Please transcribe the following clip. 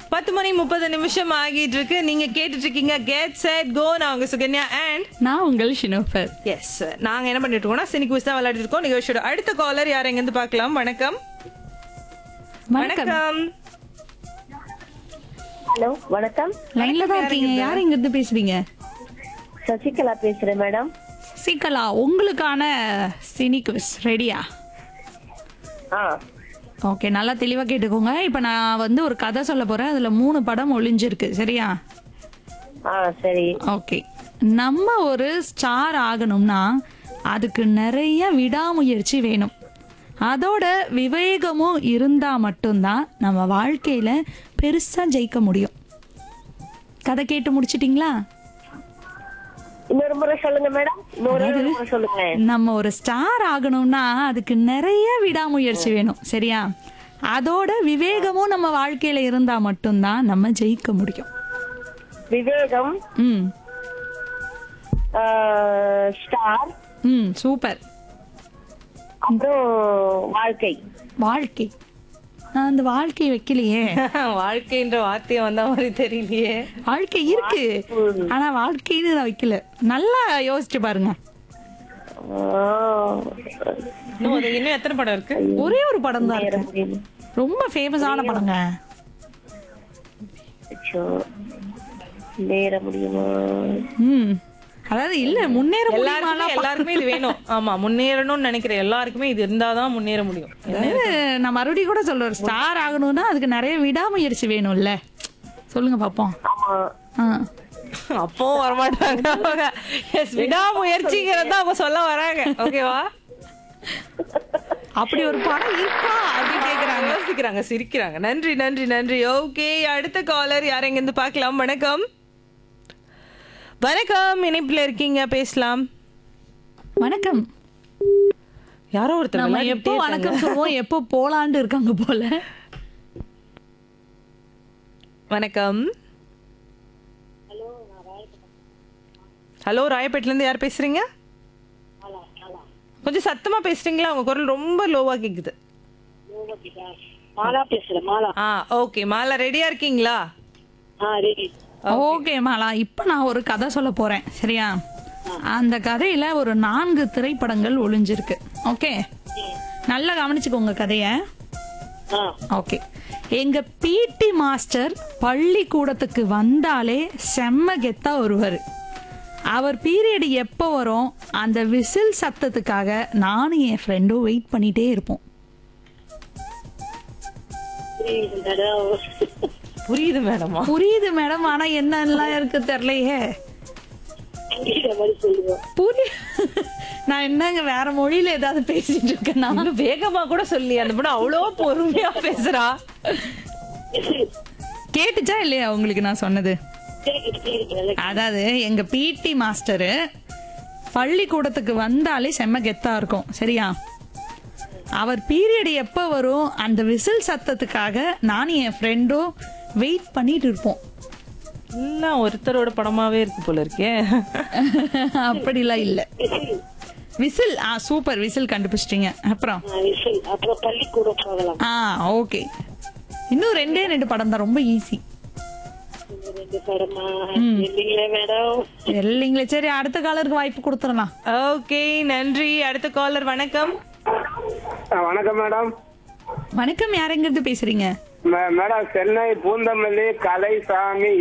பத்து மணி முப்பது நிமிஷம் ஆகிட்டு இருக்கு நீங்க கேட்டுட்டு இருக்கீங்க கெட் செட் கோ நான் உங்க சுகன்யா அண்ட் நான் உங்கள் ஷினோஃபர் எஸ் நாங்க என்ன பண்ணிட்டு இருக்கோம்னா சினிக்கு தான் விளையாடிட்டு இருக்கோம் நிகழ்ச்சியோட அடுத்த காலர் யார் எங்க இருந்து பார்க்கலாம் வணக்கம் வணக்கம் வணக்கம் ஹலோ வணக்கம் லைன்ல தான் இருக்கீங்க யார் இங்க இருந்து பேசுறீங்க சசிகலா பேசுறேன் மேடம் சீக்கலா உங்களுக்கான சினி குவிஸ் ரெடியா ஆ ஓகே நல்லா தெளிவா கேட்டுக்கோங்க இப்ப நான் வந்து ஒரு கதை சொல்ல போறேன் அதுல மூணு படம் ஒளிஞ்சிருக்கு சரியா ஆ சரி ஓகே நம்ம ஒரு ஸ்டார் ஆகணும்னா அதுக்கு நிறைய விடாமுயற்சி வேணும் அதோட விவேகமும் இருந்தா மட்டும்தான் நம்ம வாழ்க்கையில பெருசா ஜெயிக்க முடியும் கதை கேட்டு முடிச்சிட்டீங்களா இன்னொரு முறை சொல்லுங்க மேடம் இன்னொரு முறை சொல்லுங்க நம்ம ஒரு ஸ்டார் ஆகணும்னா அதுக்கு நிறைய விடாமுயற்சி வேணும் சரியா அதோட விவேகமும் நம்ம வாழ்க்கையில இருந்தா மட்டும்தான் நம்ம ஜெயிக்க முடியும் விவேகம் ம் ஆ, ஸ்டார் ம் சூப்பர் அப்புறம் வாழ்க்கை வாழ்க்கை நான் அந்த வாழ்க்கை வைக்கலையே வாழ்க்கைன்ற வார்த்தையை வந்த மாதிரி தெரியலையே வாழ்க்கை இருக்கு ஆனா வாழ்க்கைன்னு நான் வைக்கல நல்லா யோசிச்சு பாருங்க ஆ, இன்னும் அது இன்னும் எத்தனை படம் இருக்கு ஒரே ஒரு படம் தான் நேரம் இருக்கு முடியல. ரொம்ப ஃபேமஸான படங்க அச்சோ. நேர முடியுமா ம் அதாவது இல்ல முன்னேற எல்லாருக்குமே முடியுமாலாம் எல்லாருக்குமே இது வேணும் ஆமா முன்னேறணும்னு நினைக்கிற எல்லாருக்குமே இது இருந்தாதான் முன்னேற முடியும் அதாவது நான் மறுபடியும் கூட சொல்றேன் ஸ்டார் ஆகணும்னா அதுக்கு நிறைய விடாமுயற்சி வேணும்ல சொல்லுங்க பாப்போம் ஆமா ஆ. அப்பவும் வரமாட்டாங்க அவங்க எஸ் விடாமுயற்சிங்கிறத அவங்க சொல்ல வராங்க ஓகேவா அப்படி ஒரு படம் இருக்கா அப்படின்னு கேக்குறாங்க யோசிக்கிறாங்க சிரிக்கிறாங்க நன்றி நன்றி நன்றி ஓகே அடுத்த காலர் யார் எங்க இருந்து பார்க்கலாம் வணக்கம் வணக்கம் இணைப்புல இருக்கீங்க பேசலாம் வணக்கம் யாரோ ஒருத்தர் நம்ம விளையாடிட்டே எப்போ இருக்காங்க. வணக்கம் சொல்லுவோம் எப்போ போலான்னு இருக்காங்க போல வணக்கம் ஹலோ ராயப்பேட்ல இருந்து யார் பேசுறீங்க கொஞ்சம் சத்தமா பேசுறீங்களா உங்க குரல் ரொம்ப லோவா கேக்குது மாலா பேசுறேன் மாலா ஆ ஓகே மாலா ரெடியா இருக்கீங்களா ஆ ரெடி ஓகே மாலா இப்ப நான் ஒரு கதை சொல்ல போறேன் சரியா அந்த கதையில ஒரு நான்கு திரைப்படங்கள் ஒளிஞ்சிருக்கு ஓகே நல்லா கவனிச்சுக்கோங்க கதைய ஆ ஓகே எங்க பிடி மாஸ்டர் பள்ளிக்கூடத்துக்கு வந்தாலே செம்ம கெத்தா வருவார் அவர் பீரியட் எப்போ வரும் அந்த விசில் சத்தத்துக்காக நானும் என் ஃப்ரெண்டும் வெயிட் பண்ணிட்டே இருப்போம் புரியுது மேடம் புரியுது மேடமா புரியுது மேடம் ஆனா என்னெல்லாம் இருக்கு தெரியலையே புரியுற மாதிரி சொல்லுவோம் புரிய நான் என்னங்க வேற மொழியில ஏதாவது பேசிட்டு இருக்கேன்னா இன்னும் வேகமா கூட சொல்லி அந்த படம் அவ்வளோ பொறுமையா பேசுறா கேட்டுச்சா இல்லையா உங்களுக்கு நான் சொன்னது கேக்குது கேக்குது நல்லா அதாவது எங்க பிடி மாஸ்டரு பள்ளிக்கூடத்துக்கு வந்தாலே செம்ம கெத்தா இருக்கும் சரியா அவர் பீரியட் எப்போ வரும் அந்த விசில் சத்தத்துக்காக நானும் என் ஃப்ரெண்டும் வெயிட் பண்ணிட்டு இருப்போம் எல்லாம் ஒருத்தரோட படமாவே இருக்கு போல இருக்கே அப்படிலாம் இல்ல விசில் ஆ சூப்பர் விசில் கண்டுபிடிச்சிட்டீங்க அப்புறம் விசில் அப்புறம் பள்ளிக்கூடம் போகலாம் ஆ ஓகே இன்னும் ரெண்டே ரெண்டு படம் தான் ரொம்ப ஈஸி இந்த ரெண்டு படமா இல்லைங்களே மேடம் இல்லைங்களே சரி அடுத்த காலருக்கு வாய்ப்பு கொடுத்துடலாம் ஓகே நன்றி அடுத்த காலர் வணக்கம் ஆ, வணக்கம் மேடம் வணக்கம் யாரெங்கிறது பேசுறீங்க மே- மேடம் சென்னை பூந்தமல்லி கலைசாமி